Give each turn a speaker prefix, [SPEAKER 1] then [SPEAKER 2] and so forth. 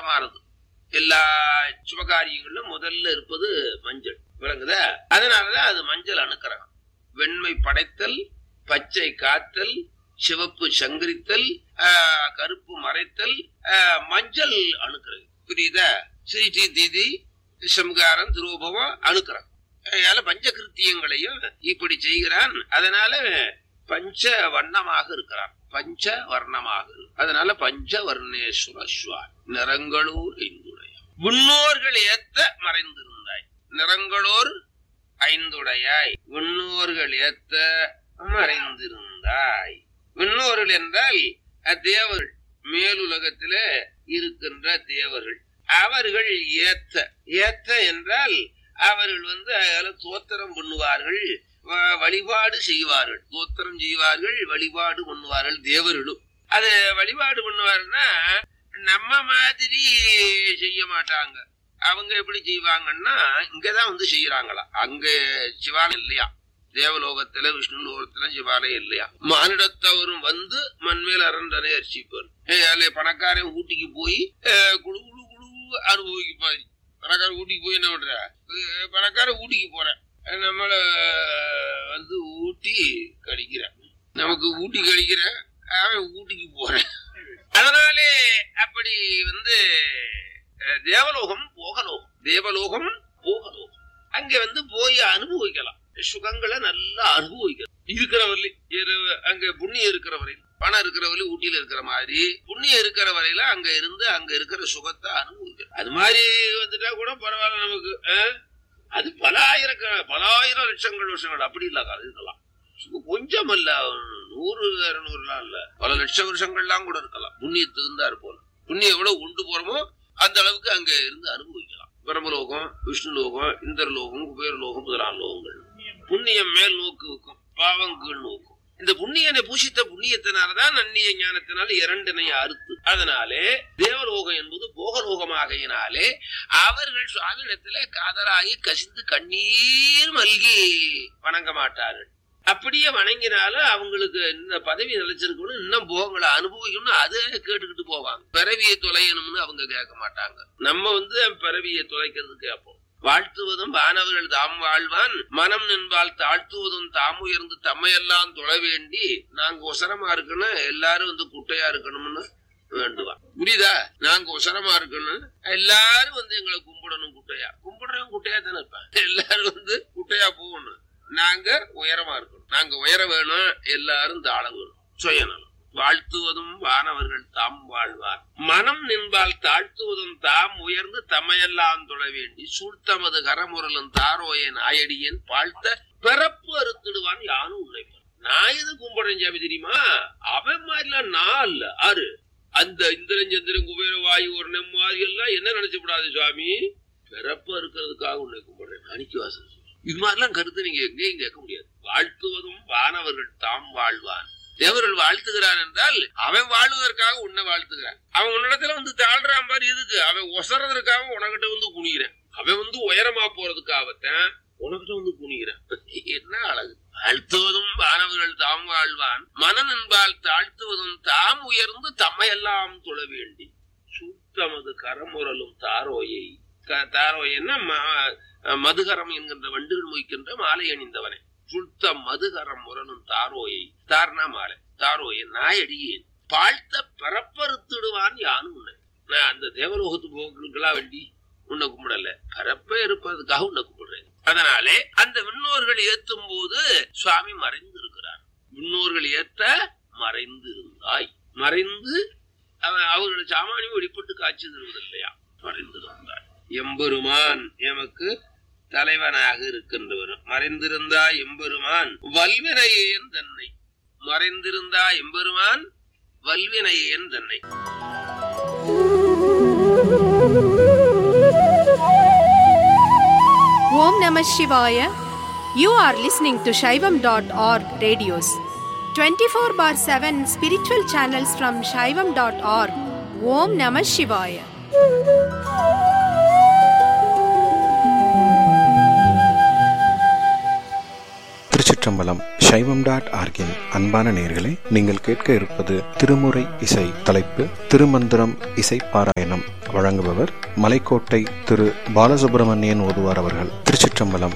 [SPEAKER 1] மங்களகரமானது எல்லா சுபகாரியங்களிலும் முதல்ல இருப்பது மஞ்சள் விளங்குதா அதனாலதான் அது மஞ்சள் அணுக்கிறகம் வெண்மை படைத்தல் பச்சை காத்தல் சிவப்பு சங்கரித்தல் ஆஹ், கருப்பு மறைத்தல் ஆஹ், மஞ்சள் அணுக்கிறது புரியுதா ஸ்ரீ தீதி சம்காரம் துரோபவம் அணுக்கிறது அதனால பஞ்சகிருத்தியங்களையும் இப்படி செய்கிறான் அதனால பஞ்ச வண்ணமாக இருக்கிறான் பஞ்ச வர்ணமாக இரு- அதனால பஞ்ச வர்ணேஸ்வர சுவாமி நிறங்களூர் ஐந்துடைய விண்ணோர்கள் ஏத்த மறைந்திருந்தாய் நிறங்களோர் ஐந்துடையாய் விண்ணோர்கள் ஏத்த மறைந்திருந்தாய் விண்ணோர்கள் என்றால் தேவர்கள் மேலுலகத்திலே இருக்கின்ற தேவர்கள் அவர்கள் ஏத்த ஏத்த என்றால் அவர்கள் வந்து அதில தோத்திரம் பண்ணுவார்கள் வ- வழிபாடு செய்வார்கள் தோத்திரம் செய்வார்கள் வழிபாடு பண்ணுவார்கள் தேவர்களும் அது வழிபாடு பண்ணுவாருன்னா நம்ம மாதிரி செய்ய மாட்டாங்க அவங்க எப்படி செய்வாங்கன்னா இங்கதான் வந்து செய்யறாங்களா அங்க சிவாலயம் இல்லையா தேவலோகத்துல விஷ்ணு லோகத்துல சிவாலயம் இல்லையா மானிடத்தவரும் வந்து மண்மேல் அரண்டனை அரிசிப்பார் அதுல பணக்காரன் ஊட்டிக்கு போய் அஹ், குழு குழு குழு அனுபவிக்குப்பாரு பணக்காரன் ஊட்டிக்கு போய் என்ன பண்ற அஹ், பணக்காரன் ஊட்டிக்கு போறேன் நம்மள வந்து ஊட்டி கழிக்கிறேன் நமக்கு ஊட்டி கழிக்கிற அவன் ஊட்டிக்கு போறேன் அதனாலே அப்படி வந்து அஹ், தேவலோகம் போகலோகம் தேவலோகம் போகலோகம் அங்க வந்து போய் அனுபவிக்கலாம் சுகங்களை நல்லா அனுபவிக்கலாம் இருக்கிறவர்களே அங்க புண்ணியம் இருக்கிற வரையில பணம் இருக்கிற வரையில ஊட்டியில இருக்கிற மாதிரி புண்ணியம் இருக்கிற வரையில அங்க இருந்து அங்க இருக்கிற சுகத்தை அனுபவிக்கலாம் அது மாதிரி வந்துட்டா கூட பரவாயில்ல நமக்கு அஹ்? அது பல ஆயிரக்க பல ஆயிரம் லட்சங்கள் வருஷங்கள் அப்படி இல்ல இருக்கலாம் சும்மா கொஞ்சம் இல்ல நூறு இருநூறுலாம் இல்ல பல லட்ச வருஷங்கள்லாம் கூட இருக்கலாம் புண்ணியத்துக்கு இருந்தாரு போல புண்ணியம் எவ்வளவு கொண்டு போறோமோ அந்த அளவுக்கு அங்க இருந்து அனுபவிக்கலாம் பிரம்மலோகம் விஷ்ணு லோகம் இந்திர லோகம் குபேர லோகம் முதலான லோகங்கள் புண்ணியம் மேல் நோக்கு வைக்கும் பாவம் கீழ் நோக்கும் இந்த புண்ணியனை பூஷித்த புண்ணியத்தினாலதான் நன்னிய ஞானத்தினால் இரண்டினை அறுத்து அதனாலே தேவலோகம் என்பது போகலோகமாகையினாலே அவர்கள் சுவாமியிடத்திலே காதலாகி கசிந்து கண்ணீர் மல்கி வணங்க மாட்டார்கள் அப்படியே வணங்கினாலும் அவங்களுக்கு இந்த பதவி நிலைச்சிருக்கணும் இன்னும் போகங்களை அனுபவிக்கணும்னு அதை கேட்டுக்கிட்டு போவாங்க பிறவியை தொலையணும்னு அவங்க கேட்க மாட்டாங்க நம்ம வந்து பிறவியை தொலைக்கிறது கேட்போம் வாழ்த்துவதும் வானவர்கள் தாம் வாழ்வான் மனம் நின்பால் தாழ்த்துவதும் தாம் உயர்ந்து தம்மையெல்லாம் தொழ வேண்டி நாங்க ஒசரமா இருக்கணும் எல்லாரும் வந்து குட்டையா இருக்கணும்னு வேண்டுவான் புரியுதா நாங்க ஒசரமா இருக்கணும் எல்லாரும் வந்து எங்களை கும்பிடணும் குட்டையா கும்பிடுறவன் குட்டையா தானே இருப்பான் எல்லாரும் வந்து குட்டையா போகணும் நாங்க உயரமா இருக்கணும் நாங்க உயர வேணும் எல்லாரும் தாழ வேணும் சுயநலம் வாழ்த்துவதும் வானவர்கள் தாம் வாழ்வார் மனம் நின்பால் தாழ்த்துவதும் தாம் உயர்ந்து தம்மையெல்லாம் தொழ வேண்டி சூழ்த்தமது கரமுரலும் தாரோய நாயடியன் வாழ்த்த பிறப்பு அறுத்திடுவான் யானும் உழைப்பான் நான் எது கும்பிடுறேன் சாமி தெரியுமா அவன் மாதிரிலாம் நான் இல்ல ஆறு அந்த இந்திரன் சந்திரன் குபேர வாயு ஒரு நெம்மாதி எல்லாம் என்ன நினைச்சப்படாது சுவாமி பிறப்பு இருக்கிறதுக்காக உன்னை கும்பிடுறேன் அணிக்குவாசன் இது மாதிரிலாம் கருத்து நீங்க எங்கேயும் கேட்க முடியாது வாழ்த்துவதும் வானவர்கள் தாம் வாழ்வான் தேவர்கள் வாழ்த்துகிறான் என்றால் அவன் வாழ்வதற்காக உன்னை வாழ்த்துகிறான் அவன் உன்னிடத்துல வந்து தாழ்றான் பாரு எதுக்கு அவன் ஒசறதற்காக உனக்கிட்ட வந்து குனிகிறேன் அவன் வந்து உயரமா போறதுக்காகத்தான் உனக்கிட்ட வந்து குனிகிறேன் என்ன அழகு வாழ்த்துவதும் வானவர்கள் தாம் வாழ்வான் மனம் என்பால் தாழ்த்துவதும் தாம் உயர்ந்து தம்மையெல்லாம் தொழ வேண்டி சுத்தமது கரமுரலும் தாரோயை க- தாரோயன்னா ம- மதுகரம் என்கின்ற வண்டுகள் மொய்க்கின்ற மாலை அணிந்தவனே சுத்த மதுகரம் முரணும் தாரோயை தார்னா மாலை தாரோயை நாயடியேன் பாழ்த்த பிறப்பறுத்திடுவான் யானும் உன்னை நான் அந்த தேவலோகத்து போக்குக்கெல்லாம் வேண்டி உன்னை கும்பிடல பிறப்பே இருப்பதுக்காக உன்னை கும்பிடுறேன் அதனாலே அந்த விண்ணோர்கள் ஏத்தும் போது சுவாமி மறைந்து இருக்கிறார் விண்ணோர்கள் ஏத்த மறைந்து இருந்தாய் மறைந்து அவன் அவர்களுடைய சாமானியம் வெளிப்பட்டு காட்சி தருவதில்லையா மறைந்து இருந்தாய் எம்பெருமான் எமக்கு தலைவனாக இருக்கின்றவர் மறைந்திருந்தா எம்பெருமான் வல்வினையேன் தன்னை மறைந்திருந்தா எம்பெருமான் வல்வினையேன் தன்னை
[SPEAKER 2] Om Namah Shivaya. You are listening to Shaivam.org radios. 24 bar 7 spiritual channels from Shaivam.org. Om Namah Shivaya.
[SPEAKER 3] திருச்சிற்றம்பலம் சைவம் டாட் ஆர்கின் அன்பான நேர்களே நீங்கள் கேட்க இருப்பது திருமுறை இசை தலைப்பு திருமந்திரம் இசை பாராயணம் வழங்குபவர் மலைக்கோட்டை திரு பாலசுப்பிரமணியன் ஓதுவார் அவர்கள் திருச்சிற்றம்பலம்